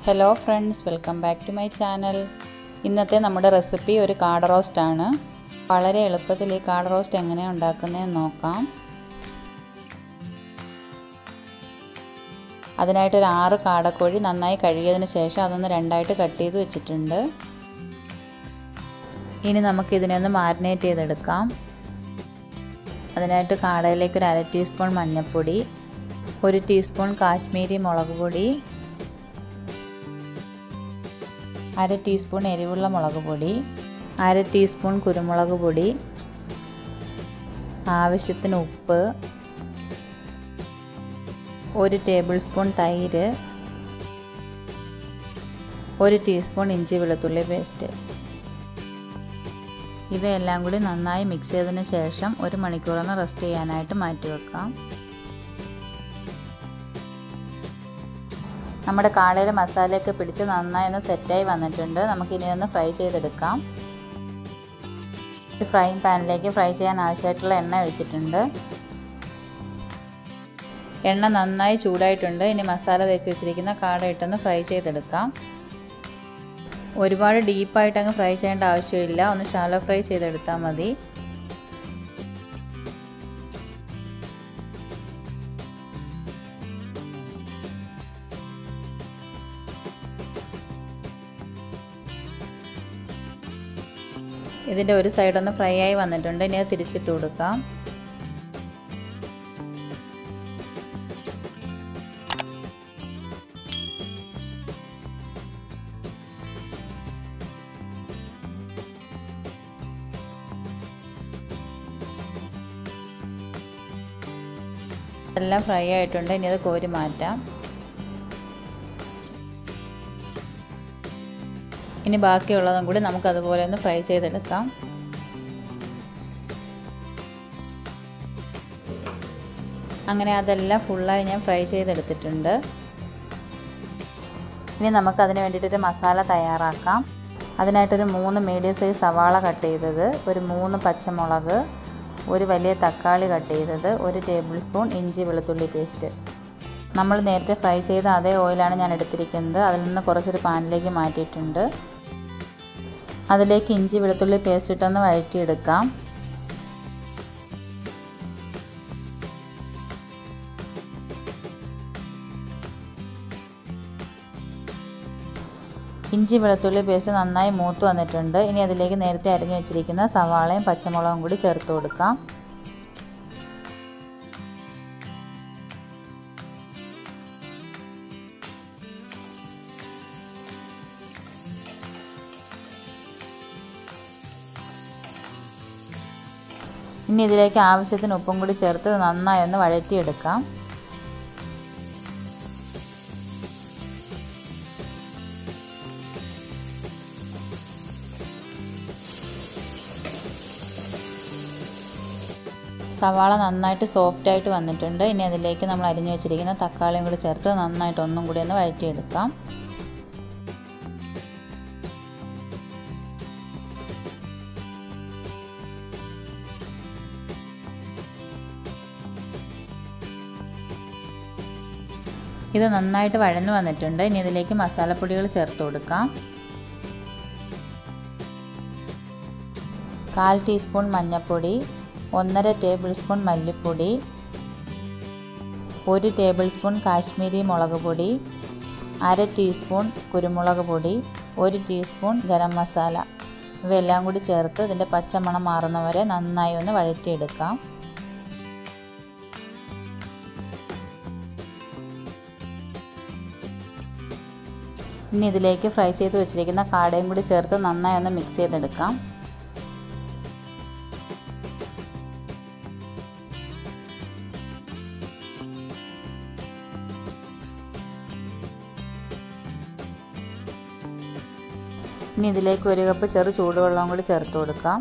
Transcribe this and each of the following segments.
hello friends welcome back to my channel ഇന്നത്തെ നമ്മുടെ recipe ഒരു കാട റോസ്റ്റ് ആണ് വളരെ എളുപ്പത്തിൽ ഈ കാട റോസ്റ്റ് എങ്ങനെയാണ് ഉണ്ടാക്കുന്നതെന്ന് നോക്കാം അതിനായിട്ട് ഒരു ആറ് കാടക്കോഴി നന്നായി കഴുകിയതിന് ശേഷം അതൊന്ന് രണ്ടായിട്ട് കട്ട് ചെയ്ത് വെച്ചിട്ടുണ്ട് ഇനി നമുക്ക് ഇതിനെ ഒന്ന് മാരിനേറ്റ് ചെയ്തെടുക്കാം അതിനായിട്ട് കാടയിലേക്ക് ഒരു അര ടീസ്പൂൺ മഞ്ഞൾപ്പൊടി ഒരു ടീസ്പൂൺ കാശ്മീരി മുളക് പൊടി അര ടീസ്പൂൺ എരിവുള്ള മുളക് പൊടി അര ടീസ്പൂൺ കുരുമുളക് പൊടി ആവശ്യത്തിന് ഉപ്പ് ഒരു ടേബിൾ സ്പൂൺ തൈര് ഒരു ടീസ്പൂൺ ഇഞ്ചി വെളുത്തുള്ളി പേസ്റ്റ് ഇവയെല്ലാം കൂടി നന്നായി മിക്സ് ചെയ്തതിന് ശേഷം ഒരു മണിക്കൂറൊന്ന് റെസ്റ്റ് ചെയ്യാനായിട്ട് മാറ്റി വെക്കാം നമ്മുടെ കാടയിൽ മസാലയൊക്കെ പിടിച്ച് നന്നായി ഒന്ന് സെറ്റായി വന്നിട്ടുണ്ട് നമുക്കിനി ഒന്ന് ഫ്രൈ ചെയ്തെടുക്കാം ഒരു ഫ്രൈങ് പാനിലേക്ക് ഫ്രൈ ചെയ്യാൻ ആവശ്യമായിട്ടുള്ള എണ്ണ ഒഴിച്ചിട്ടുണ്ട് എണ്ണ നന്നായി ചൂടായിട്ടുണ്ട് ഇനി മസാല തേച്ച് വെച്ചിരിക്കുന്ന കാട ഇട്ടൊന്ന് ഫ്രൈ ചെയ്തെടുക്കാം ഒരുപാട് ഡീപ്പായിട്ട് അങ്ങ് ഫ്രൈ ചെയ്യേണ്ട ആവശ്യമില്ല ഒന്ന് ഷാലോ ഫ്രൈ ചെയ്തെടുത്താൽ മതി ഇതിൻ്റെ ഒരു സൈഡൊന്ന് ഫ്രൈ ആയി വന്നിട്ടുണ്ട് ഇനി അത് തിരിച്ചിട്ട് കൊടുക്കാം എല്ലാം ഫ്രൈ ആയിട്ടുണ്ട് ഇനി അത് കോരി മാറ്റാം ഇനി ബാക്കിയുള്ളതും കൂടി നമുക്ക് അതുപോലെ ഒന്ന് ഫ്രൈ ചെയ്തെടുക്കാം അങ്ങനെ അതെല്ലാം ഫുള്ളായി ഞാൻ ഫ്രൈ ചെയ്തെടുത്തിട്ടുണ്ട് ഇനി നമുക്ക് അതിന് വേണ്ടിയിട്ടൊരു മസാല തയ്യാറാക്കാം അതിനായിട്ടൊരു മൂന്ന് മീഡിയം സൈസ് സവാള കട്ട് ചെയ്തത് ഒരു മൂന്ന് പച്ചമുളക് ഒരു വലിയ തക്കാളി കട്ട് ചെയ്തത് ഒരു ടേബിൾ സ്പൂൺ ഇഞ്ചി വെളുത്തുള്ളി പേസ്റ്റ് നമ്മൾ നേരത്തെ ഫ്രൈ ചെയ്ത അതേ ഓയിലാണ് ഞാൻ എടുത്തിരിക്കുന്നത് അതിൽ നിന്ന് കുറച്ചൊരു പാനിലേക്ക് മാറ്റിയിട്ടുണ്ട് അതിലേക്ക് ഇഞ്ചി വെളുത്തുള്ളി പേസ്റ്റ് ഇട്ടൊന്ന് വഴറ്റിയെടുക്കാം ഇഞ്ചി വെളുത്തുള്ളി പേസ്റ്റ് നന്നായി മൂത്ത് വന്നിട്ടുണ്ട് ഇനി അതിലേക്ക് നേരത്തെ അരിഞ്ഞു വെച്ചിരിക്കുന്ന സവാളയും പച്ചമുളകും കൂടി ചേർത്ത് കൊടുക്കാം ഇനി ഇതിലേക്ക് ആവശ്യത്തിന് ഉപ്പും കൂടി ചേർത്ത് നന്നായി ഒന്ന് വഴറ്റിയെടുക്കാം സവാള നന്നായിട്ട് സോഫ്റ്റ് ആയിട്ട് വന്നിട്ടുണ്ട് ഇനി അതിലേക്ക് നമ്മൾ അരിഞ്ഞു വെച്ചിരിക്കുന്ന തക്കാളിയും കൂടി ചേർത്ത് നന്നായിട്ട് ഒന്നും കൂടി ഒന്ന് വഴറ്റിയെടുക്കാം ഇത് നന്നായിട്ട് വഴന്നു വന്നിട്ടുണ്ട് ഇനി ഇതിലേക്ക് മസാലപ്പൊടികൾ ചേർത്ത് കൊടുക്കാം കാൽ ടീസ്പൂൺ മഞ്ഞൾപ്പൊടി ഒന്നര ടേബിൾ സ്പൂൺ മല്ലിപ്പൊടി ഒരു ടേബിൾ സ്പൂൺ കാശ്മീരി മുളക് പൊടി അര ടീസ്പൂൺ കുരുമുളക് പൊടി ഒരു ടീസ്പൂൺ ഗരം മസാല ഇവയെല്ലാം കൂടി ചേർത്ത് ഇതിൻ്റെ പച്ചമണം മാറുന്നവരെ നന്നായി ഒന്ന് വഴറ്റിയെടുക്കാം ഇനി ഇതിലേക്ക് ഫ്രൈ ചെയ്ത് വെച്ചിരിക്കുന്ന കാടയും കൂടി ചേർത്ത് നന്നായി ഒന്ന് മിക്സ് ചെയ്തെടുക്കാം ഇനി ഇതിലേക്ക് ഒരു കപ്പ് ചെറു ചൂടുവെള്ളം കൂടി ചേർത്ത് കൊടുക്കാം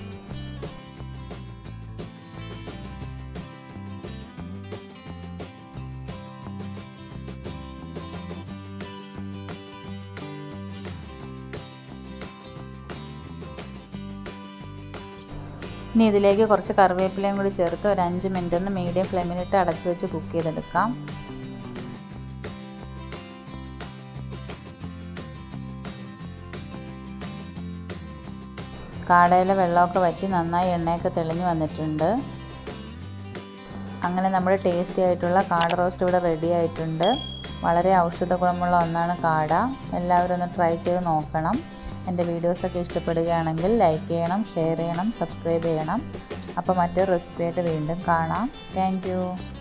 ഇനി ഇതിലേക്ക് കുറച്ച് കറിവേപ്പിലയും കൂടി ചേർത്ത് ഒരു അഞ്ച് മിനിറ്റ് ഒന്ന് മീഡിയം ഫ്ലെയിമിലിട്ട് അടച്ചു വെച്ച് കുക്ക് ചെയ്തെടുക്കാം കാടയിലെ വെള്ളമൊക്കെ വറ്റി നന്നായി എണ്ണയൊക്കെ തെളിഞ്ഞു വന്നിട്ടുണ്ട് അങ്ങനെ നമ്മുടെ ടേസ്റ്റി ആയിട്ടുള്ള കാട റോസ്റ്റ് ഇവിടെ റെഡി ആയിട്ടുണ്ട് വളരെ ഔഷധ ഗുണമുള്ള ഒന്നാണ് കാട എല്ലാവരും ഒന്ന് ട്രൈ ചെയ്ത് നോക്കണം എൻ്റെ വീഡിയോസൊക്കെ ഇഷ്ടപ്പെടുകയാണെങ്കിൽ ലൈക്ക് ചെയ്യണം ഷെയർ ചെയ്യണം സബ്സ്ക്രൈബ് ചെയ്യണം അപ്പോൾ മറ്റൊരു റെസിപ്പി ആയിട്ട് വീണ്ടും കാണാം താങ്ക്